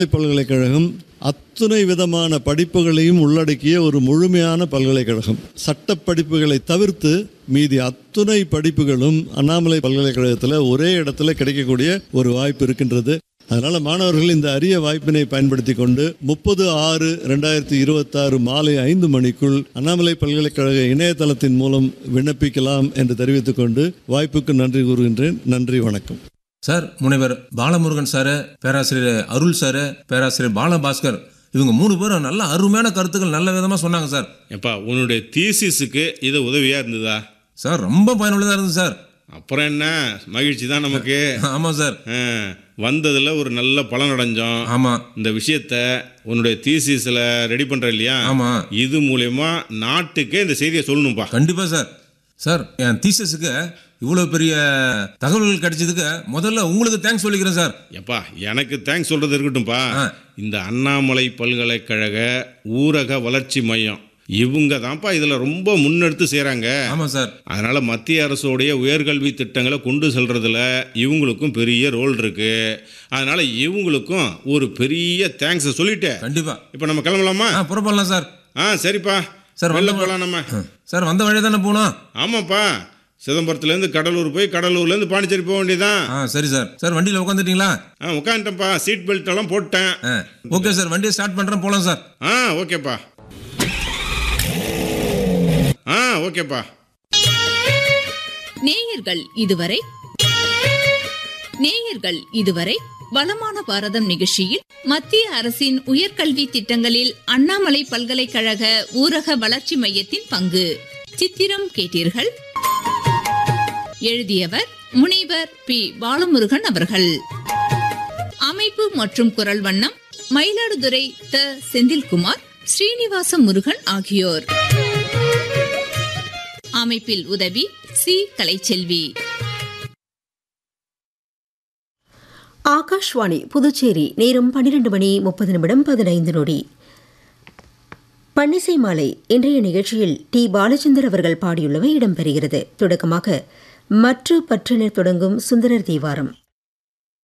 பல்கலைக்கழகம் அத்துணை விதமான படிப்புகளையும் உள்ளடக்கிய ஒரு முழுமையான பல்கலைக்கழகம் சட்ட படிப்புகளை தவிர்த்து மீதி அத்துணை படிப்புகளும் அண்ணாமலை பல்கலைக்கழகத்தில் ஒரே இடத்துல கிடைக்கக்கூடிய ஒரு வாய்ப்பு இருக்கின்றது அதனால மாணவர்கள் இந்த அரிய வாய்ப்பினை பயன்படுத்தி கொண்டு முப்பது ஆறு ரெண்டாயிரத்தி இருபத்தாறு மாலை ஐந்து மணிக்குள் அண்ணாமலை பல்கலைக்கழக இணையதளத்தின் மூலம் விண்ணப்பிக்கலாம் என்று தெரிவித்துக் கொண்டு வாய்ப்புக்கு நன்றி கூறுகின்றேன் நன்றி வணக்கம் சார் முனைவர் பாலமுருகன் சார் பேராசிரியர் அருள் சார் பேராசிரியர் பாலபாஸ்கர் இவங்க மூணு பேரும் நல்ல அருமையான கருத்துக்கள் நல்ல விதமாக சொன்னாங்க சார் எப்பா உன்னுடைய தீசிஸுக்கு இது உதவியாக இருந்ததா சார் ரொம்ப பயனுள்ளதாக இருந்தது சார் அப்புறம் என்ன மகிழ்ச்சி தான் நமக்கு ஆமாம் சார் ஆ, வந்ததுல ஒரு நல்ல பலன் அடைஞ்சோம் ஆமாம் இந்த விஷயத்த உன்னுடைய தீசிஸில் ரெடி பண்ணுற இல்லையா ஆமாம் இது மூலயமா நாட்டுக்கே இந்த செய்தியை சொல்லணும்ப்பா கண்டிப்பாக சார் சார் என் தீசஸுக்கு இவ்வளோ பெரிய தகவல்கள் கிடைச்சதுக்கு முதல்ல உங்களுக்கு தேங்க்ஸ் சொல்லிக்கிறேன் சார் எப்பா எனக்கு தேங்க்ஸ் சொல்றது இருக்கட்டும்ப்பா ஆ. இந்த அண்ணாமலை பல்கலைக்கழக ஊரக வளர்ச்சி மையம் இவங்க தான்ப்பா இதில் ரொம்ப முன்னெடுத்து செய்கிறாங்க ஆமாம் சார் அதனால மத்திய அரசோடைய உயர்கல்வி திட்டங்களை கொண்டு செல்றதுல இவங்களுக்கும் பெரிய ரோல் இருக்கு அதனால இவங்களுக்கும் ஒரு பெரிய தேங்க்ஸை சொல்லிட்டு கண்டிப்பாக இப்போ நம்ம கிளம்பலாமா ஆ புறப்படலாம் சார் ஆ சரிப்பா சார், வெளில வந்த- போகலாம் நம்ம சார் வந்த வழி தானே போகணும் ஆமாப்பா சிதம்பரத்துலேருந்து கடலூர் போய் கடலூர்லேருந்து பாண்டிச்சேரி போக வேண்டியதான் ஆ சரி சார் சார் வண்டியில் உட்காந்துட்டீங்களா ஆ உட்காந்துட்டேன்ப்பா சீட் பெல்ட் எல்லாம் போட்டேன் ஆ ஓகே சார் வண்டியை ஸ்டார்ட் பண்ணுறேன் போகலாம் சார் ஆ ஓகேப்பா ஆ ஓகேப்பா நேயர்கள் இதுவரை நேயர்கள் இதுவரை வளமான பாரதம் நிகழ்ச்சியில் மத்திய அரசின் உயர்கல்வி திட்டங்களில் அண்ணாமலை பல்கலைக்கழக ஊரக வளர்ச்சி மையத்தின் பங்கு சித்திரம் கேட்டீர்கள் எழுதியவர் முனைவர் பி பாலமுருகன் அவர்கள் அமைப்பு மற்றும் குரல் வண்ணம் மயிலாடுதுறை த செந்தில்குமார் ஸ்ரீனிவாச முருகன் ஆகியோர் அமைப்பில் உதவி சி கலைச்செல்வி ஆகாஷ்வாணி புதுச்சேரி நேரம் பன்னிரண்டு மணி முப்பது நிமிடம் பதினைந்து நொடி பன்னிசை மாலை இன்றைய நிகழ்ச்சியில் டி பாலச்சந்தர் அவர்கள் பாடியுள்ளவை இடம்பெறுகிறது தொடக்கமாக மற்ற பற்றினர் தொடங்கும் சுந்தரர் தேவாரம்